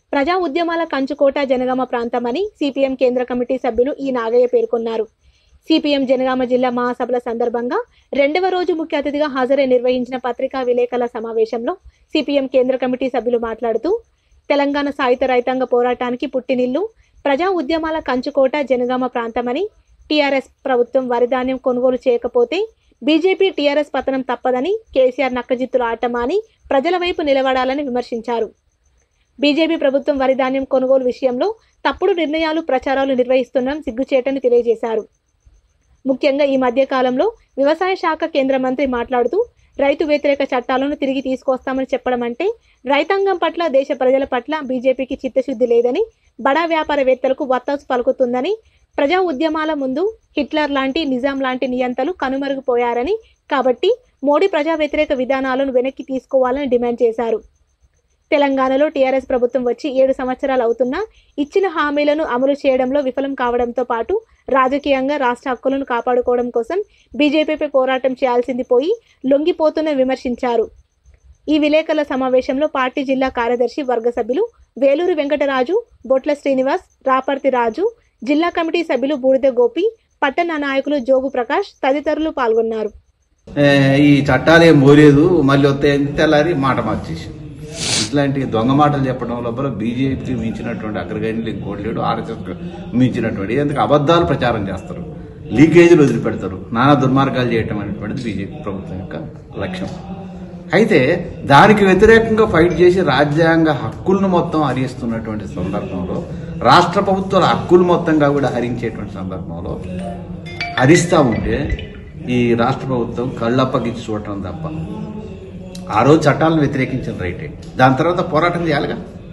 ప్రజా ఉద్యమాల కంచుకోట జనగామ ప్రాంతమని సిపిఎం కేంద్ర కమిటీ సభ్యులు ఈ నాగయ్య పేర్కొన్నారు సిపిఎం జనగామ జిల్లా మహాసభల సందర్భంగా రెండవ రోజు ముఖ్య అతిథిగా హాజరై నిర్వహించిన పత్రికా విలేకరుల సమావేశంలో సిపిఎం కేంద్ర కమిటీ సభ్యులు మాట్లాడుతూ తెలంగాణ సాయుధ రైతాంగ పోరాటానికి పుట్టినిల్లు ప్రజా ఉద్యమాల కంచుకోట జనగామ ప్రాంతమని టీఆర్ఎస్ ప్రభుత్వం వరిధాన్యం కొనుగోలు చేయకపోతే బీజేపీ టీఆర్ఎస్ పతనం తప్పదని కేసీఆర్ నక్కజిత్తుల ఆటమాని ప్రజల వైపు నిలబడాలని విమర్శించారు బీజేపీ ప్రభుత్వం వరిధాన్యం కొనుగోలు విషయంలో తప్పుడు నిర్ణయాలు ప్రచారాలు నిర్వహిస్తున్నాం సిగ్గుచేటని తెలియజేశారు ముఖ్యంగా ఈ మధ్య కాలంలో వ్యవసాయ శాఖ కేంద్ర మంత్రి మాట్లాడుతూ రైతు వ్యతిరేక చట్టాలను తిరిగి తీసుకొస్తామని చెప్పడం అంటే రైతాంగం పట్ల దేశ ప్రజల పట్ల బీజేపీకి చిత్తశుద్ధి లేదని బడా వ్యాపారవేత్తలకు వత్తాసు పలుకుతుందని ప్రజా ఉద్యమాల ముందు హిట్లర్ లాంటి నిజాం లాంటి నియంతలు కనుమరుగుపోయారని కాబట్టి మోడీ ప్రజా వ్యతిరేక విధానాలను వెనక్కి తీసుకోవాలని డిమాండ్ చేశారు తెలంగాణలో టీఆర్ఎస్ ప్రభుత్వం వచ్చి ఏడు సంవత్సరాలు అవుతున్నా ఇచ్చిన హామీలను అమలు చేయడంలో విఫలం కావడంతో పాటు రాజకీయంగా రాష్ట్ర హక్కులను కాపాడుకోవడం కోసం బీజేపీపై పోరాటం చేయాల్సింది పోయి లొంగిపోతున్న విమర్శించారు ఈ విలేకరుల సమావేశంలో పార్టీ జిల్లా కార్యదర్శి వర్గ సభ్యులు వేలూరు వెంకటరాజు బొట్ల శ్రీనివాస్ రాపర్తి రాజు జిల్లా కమిటీ సభ్యులు బూడిద గోపి పట్టణ నాయకులు జోగు ప్రకాష్ తదితరులు పాల్గొన్నారు ఏ, ఈ చట్టాలు ఏం పోలేదు మళ్ళీ వస్తాయని తెల్లారి మాట మార్చేసి ఇట్లాంటి దొంగ మాటలు చెప్పడం లోపల బీజేపీకి మించినటువంటి అగ్రగణ్యులు ఇంకోటి లేడు ఆర్ఎస్ఎస్ మించినటువంటి ఎందుకు అబద్ధాలు ప్రచారం చేస్తారు లీకేజీలు వదిలిపెడతారు నానా దుర్మార్గాలు చేయటం అనేటువంటిది బీజేపీ ప్రభుత్వం యొక్క లక్ష్యం అయితే దానికి వ్యతిరేకంగా ఫైట్ చేసి రాజ్యాంగ హక్కులను మొత్తం హరిస్తున్నటువంటి సందర్భంలో రాష్ట్ర ప్రభుత్వాల హక్కులు మొత్తంగా కూడా హరించేటువంటి సందర్భంలో హరిస్తా ఉంటే ఈ రాష్ట్ర ప్రభుత్వం కళ్ళప్పగిచ్చి చూడటం తప్ప ఆ రోజు చట్టాలను వ్యతిరేకించిన రైటే దాని తర్వాత పోరాటం చేయాలిగా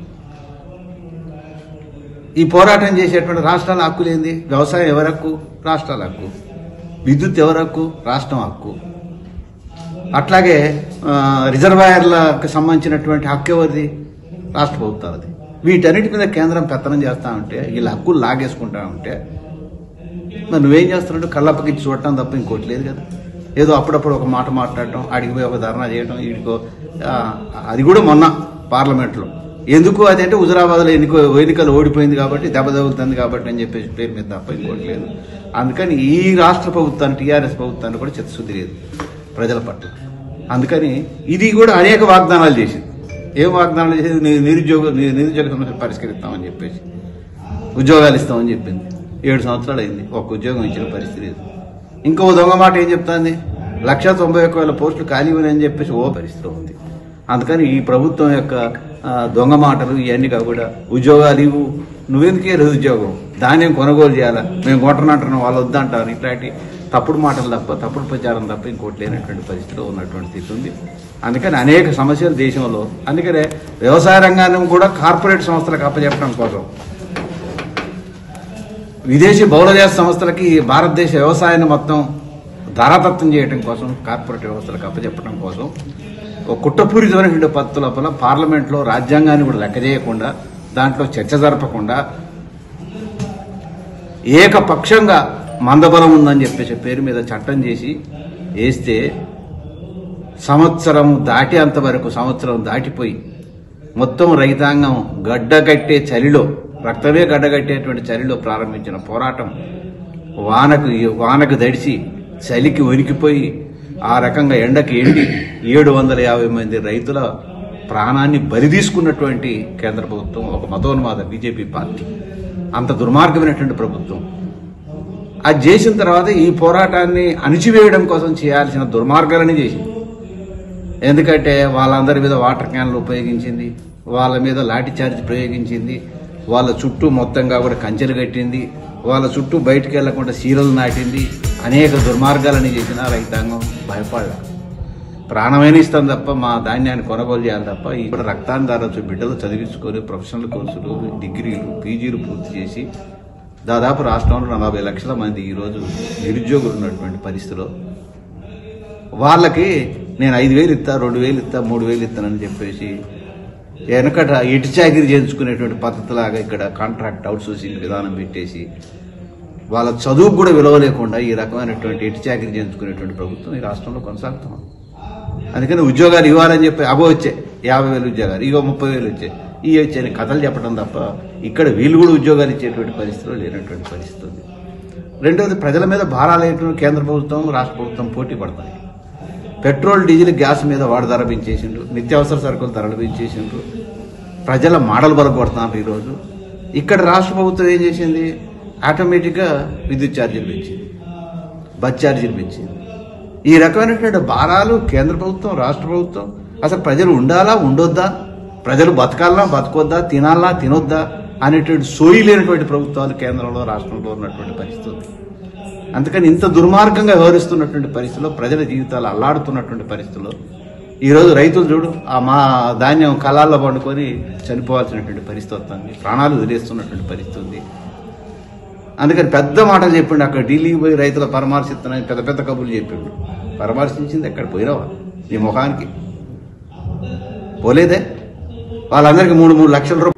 ఈ పోరాటం చేసేటువంటి రాష్ట్రాల హక్కులు ఏంది వ్యవసాయం ఎవరి హక్కు రాష్ట్రాల హక్కు విద్యుత్ ఎవరి హక్కు రాష్ట్రం హక్కు అట్లాగే ఆ, రిజర్వాయర్లకు సంబంధించినటువంటి హక్కు ఎవరిది రాష్ట్ర ప్రభుత్వాలది వీటన్నిటి మీద కేంద్రం పెత్తనం చేస్తా ఉంటే వీళ్ళ హక్కులు లాగేసుకుంటా ఉంటే మరి నువ్వేం చేస్తున్నాడు కళ్ళప్పకి చూడటం తప్ప ఇంకోటి లేదు కదా ఏదో అప్పుడప్పుడు ఒక మాట మాట్లాడటం ఆడికి పోయి ఒక ధర్నా చేయటం వీడికో ఆ, అది కూడా మొన్న పార్లమెంట్లో ఎందుకు అది అంటే హుజరాబాద్లో ఎన్నిక ఎన్నికలు ఓడిపోయింది కాబట్టి దెబ్బ తగులుతుంది కాబట్టి అని చెప్పేసి పేరు మీద తప్ప ఇంకోటి లేదు అందుకని ఈ రాష్ట్ర ప్రభుత్వాన్ని టీఆర్ఎస్ ప్రభుత్వాన్ని కూడా చిత్తశుద్ధి లేదు ప్రజల పట్ల అందుకని ఇది కూడా అనేక వాగ్దానాలు చేసింది ఏం వాగ్దానాలు చేసేది ని- నిరుద్యోగ ని- నిరుద్యోగ సమస్యలు పరిష్కరిస్తామని చెప్పేసి ఉద్యోగాలు ఇస్తామని చెప్పింది ఏడు సంవత్సరాలు అయింది ఒక్క ఉద్యోగం ఇచ్చిన పరిస్థితి లేదు ఇంకో దొంగ మాట ఏం చెప్తాంది లక్ష తొంభై ఒక్క వేల పోస్టులు ఖాళీ అని చెప్పేసి ఓ పరిస్థితి ఉంది అందుకని ఈ ప్రభుత్వం యొక్క ఆ, దొంగ మాటలు ఇవన్నీ కూడా ఉద్యోగాలు ఇవ్వు నువ్వెందుకే లేదు ఉద్యోగం ధాన్యం కొనుగోలు చేయాలా మేము కొంటనంటున్నాం వాళ్ళు వద్దంటారు ఇట్లాంటి తప్పుడు మాటలు తప్ప తప్పుడు ప్రచారం తప్ప ఇంకోటి లేనటువంటి పరిస్థితిలో ఉన్నటువంటి స్థితి ఉంది అందుకని అనేక సమస్యలు దేశంలో అందుకనే వ్యవసాయ రంగాన్ని కూడా కార్పొరేట్ సంస్థలకు అప్పచెప్పడం కోసం విదేశీ బహుళదేశ సంస్థలకి భారతదేశ వ్యవసాయాన్ని మొత్తం ధారాతత్వం చేయడం కోసం కార్పొరేట్ వ్యవస్థలకు అప్పచెప్పడం కోసం ఒక కుట్రపూరితమైనటువంటి పద్ధతుల లోపల పార్లమెంట్లో రాజ్యాంగాన్ని కూడా లెక్క చేయకుండా దాంట్లో చర్చ జరపకుండా ఏకపక్షంగా మందబలం ఉందని చెప్పేసి పేరు మీద చట్టం చేసి వేస్తే సంవత్సరం దాటేంత వరకు సంవత్సరం దాటిపోయి మొత్తం రైతాంగం గడ్డగట్టే చలిలో రక్తమే గడ్డగట్టేటువంటి చలిలో ప్రారంభించిన పోరాటం వానకు వానకు దడిసి చలికి వణికిపోయి ఆ రకంగా ఎండకి ఎండి ఏడు వందల యాభై మంది రైతుల ప్రాణాన్ని బలి తీసుకున్నటువంటి కేంద్ర ప్రభుత్వం ఒక మతోన్మాద బీజేపీ పార్టీ అంత దుర్మార్గమైనటువంటి ప్రభుత్వం అది చేసిన తర్వాత ఈ పోరాటాన్ని అణిచివేయడం కోసం చేయాల్సిన దుర్మార్గాలని చేసింది ఎందుకంటే వాళ్ళందరి మీద వాటర్ క్యాన్లు ఉపయోగించింది వాళ్ళ మీద లాఠీ చార్జ్ ప్రయోగించింది వాళ్ళ చుట్టూ మొత్తంగా కూడా కంచెలు కట్టింది వాళ్ళ చుట్టూ బయటికి వెళ్లకుండా సీరలు నాటింది అనేక దుర్మార్గాలని చేసిన రైతాంగం భయపడ ప్రాణమైన ఇస్తాం తప్ప మా ధాన్యాన్ని కొనుగోలు చేయాలి తప్ప ఇప్పుడు రక్తాన్ని ధారచ్చు బిడ్డలు చదివించుకొని ప్రొఫెషనల్ కోర్సులు డిగ్రీలు పీజీలు పూర్తి చేసి దాదాపు రాష్ట్రంలో నలభై లక్షల మంది ఈరోజు నిరుద్యోగులు ఉన్నటువంటి పరిస్థితిలో వాళ్ళకి నేను ఐదు వేలు ఇస్తా రెండు వేలు ఇస్తా మూడు వేలు ఇస్తానని చెప్పేసి వెనకట ఇటు చాకిరి చేయించుకునేటువంటి పద్ధతిలాగా ఇక్కడ కాంట్రాక్ట్ అవుట్ సోర్సింగ్ విధానం పెట్టేసి వాళ్ళ చదువుకు కూడా విలువ లేకుండా ఈ రకమైనటువంటి ఇటు చాకిరి చేయించుకునేటువంటి ప్రభుత్వం ఈ రాష్ట్రంలో కొనసాగుతున్నాం అందుకని ఉద్యోగాలు ఇవ్వాలని చెప్పి అగో వచ్చే యాభై వేలు ఉద్యోగాలు ఇగో ముప్పై వేలు వచ్చాయి ఇవ్వచ్చు అని కథలు చెప్పడం తప్ప ఇక్కడ వీళ్ళు కూడా ఉద్యోగాలు ఇచ్చేటువంటి పరిస్థితులు లేనటువంటి పరిస్థితి ఉంది రెండవది ప్రజల మీద భారాలు వేయటం కేంద్ర ప్రభుత్వం రాష్ట్ర ప్రభుత్వం పోటీ పడతాయి పెట్రోల్ డీజిల్ గ్యాస్ మీద వాడు ధర పెంచేసిండ్రు నిత్యావసర సరుకులు ధరలు పెంచేసిండ్రు ప్రజల మాడలు బలపడుతున్నారు ఈరోజు ఇక్కడ రాష్ట్ర ప్రభుత్వం ఏం చేసింది ఆటోమేటిక్గా విద్యుత్ ఛార్జీలు పెంచింది బస్ ఛార్జీలు పెంచింది ఈ రకమైనటువంటి భారాలు కేంద్ర ప్రభుత్వం రాష్ట్ర ప్రభుత్వం అసలు ప్రజలు ఉండాలా ఉండొద్దా ప్రజలు బతకాలనా బతకొద్దా తినాలా తినొద్దా అనేటువంటి సోయి లేనటువంటి ప్రభుత్వాలు కేంద్రంలో రాష్ట్రంలో ఉన్నటువంటి పరిస్థితి ఉంది. అందుకని ఇంత దుర్మార్గంగా వ్యవహరిస్తున్నటువంటి పరిస్థితిలో ప్రజల జీవితాలు అల్లాడుతున్నటువంటి పరిస్థితిలో ఈరోజు రైతులు చూడు ఆ మా ధాన్యం కళాల్లో పండుకొని చనిపోవాల్సినటువంటి పరిస్థితి వస్తుంది ప్రాణాలు వదిలేస్తున్నటువంటి పరిస్థితి ఉంది అందుకని పెద్ద మాటలు చెప్పిండు అక్కడ ఢిల్లీకి పోయి రైతుల పరామర్శిస్తున్నాయని పెద్ద పెద్ద కబుర్లు చెప్పిండు పరామర్శించింది ఎక్కడ పోయినావా నీ ముఖానికి పోలేదే వాళ్ళందరికీ మూడు మూడు లక్షల రూపాయలు